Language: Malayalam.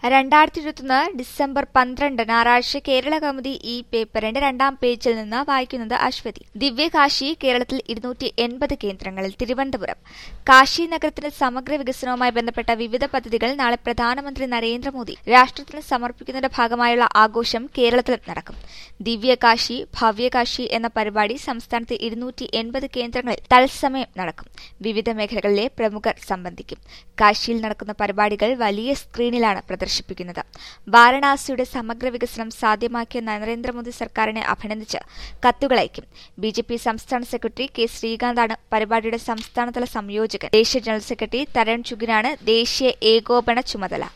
രണ്ടായിരത്തി ഇരുപത്തൊന്ന് ഡിസംബർ പന്ത്രണ്ട് ഞായറാഴ്ച കേരള കൗമുദി ഈ പേപ്പറിന്റെ രണ്ടാം പേജിൽ നിന്ന് വായിക്കുന്നത് അശ്വതി ദിവ്യകാശി കേരളത്തിൽ ഇരുന്നൂറ്റി എൺപത് കേന്ദ്രങ്ങളിൽ തിരുവനന്തപുരം കാശി നഗരത്തിന്റെ സമഗ്ര വികസനവുമായി ബന്ധപ്പെട്ട വിവിധ പദ്ധതികൾ നാളെ പ്രധാനമന്ത്രി നരേന്ദ്രമോദി രാഷ്ട്രത്തിന് സമർപ്പിക്കുന്നതിന്റെ ഭാഗമായുള്ള ആഘോഷം കേരളത്തിൽ നടക്കും ദിവ്യകാശി ഭവ്യകാശി എന്ന പരിപാടി സംസ്ഥാനത്തെ ഇരുന്നൂറ്റി എൺപത് കേന്ദ്രങ്ങളിൽ തത്സമയം നടക്കും വിവിധ മേഖലകളിലെ പ്രമുഖർ സംബന്ധിക്കും കാശിയിൽ നടക്കുന്ന പരിപാടികൾ വലിയ സ്ക്രീനിലാണ് പ്രദർശിപ്പിക്കുന്നത് വാരണാസിയുടെ സമഗ്ര വികസനം സാധ്യമാക്കിയ നരേന്ദ്രമോദി സർക്കാരിനെ അഭിനന്ദിച്ച് കത്തുകളയക്കും ബി ജെ പി സംസ്ഥാന സെക്രട്ടറി കെ ശ്രീകാന്താണ് പരിപാടിയുടെ സംസ്ഥാനതല സംയോജകൻ ദേശീയ ജനറൽ സെക്രട്ടറി തരൺ ചുഗിനാണ് ദേശീയ ഏകോപന ചുമതല